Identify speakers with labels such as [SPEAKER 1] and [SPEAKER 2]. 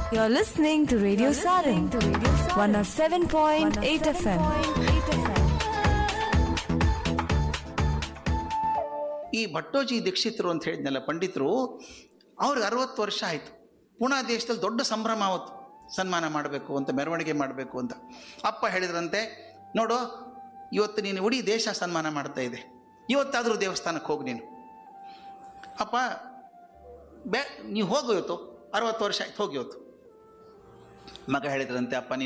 [SPEAKER 1] You're listening to Radio Sarin, 107.8 FM.
[SPEAKER 2] ಈ ಭಟ್ಟೋಜಿ ದೀಕ್ಷಿತರು ಅಂತ ಹೇಳಿದ್ನಲ್ಲ ಪಂಡಿತರು ಅವ್ರಿಗೆ ಅರವತ್ತು ವರ್ಷ ಆಯಿತು ಪುಣಾ ದೇಶದಲ್ಲಿ ದೊಡ್ಡ ಸಂಭ್ರಮ ಅವತ್ತು ಸನ್ಮಾನ ಮಾಡಬೇಕು ಅಂತ ಮೆರವಣಿಗೆ ಮಾಡಬೇಕು ಅಂತ ಅಪ್ಪ ಹೇಳಿದ್ರಂತೆ ನೋಡು ಇವತ್ತು ನೀನು ಇಡೀ ದೇಶ ಸನ್ಮಾನ ಮಾಡ್ತಾ ಇದೆ ಇವತ್ತಾದರೂ ದೇವಸ್ಥಾನಕ್ಕೆ ಹೋಗಿ ನೀನು ಅಪ್ಪ ಬೇ ನೀವು ಹೋಗು ಇವತ್ತು ಅರವತ್ತು ವರ್ಷ ಆಯ್ತು ಹೋಗಿ ಇವತ್ತು ಮಗ ಹೇಳಿದ್ರಂತೆ ಅಪ್ಪ ನೀನು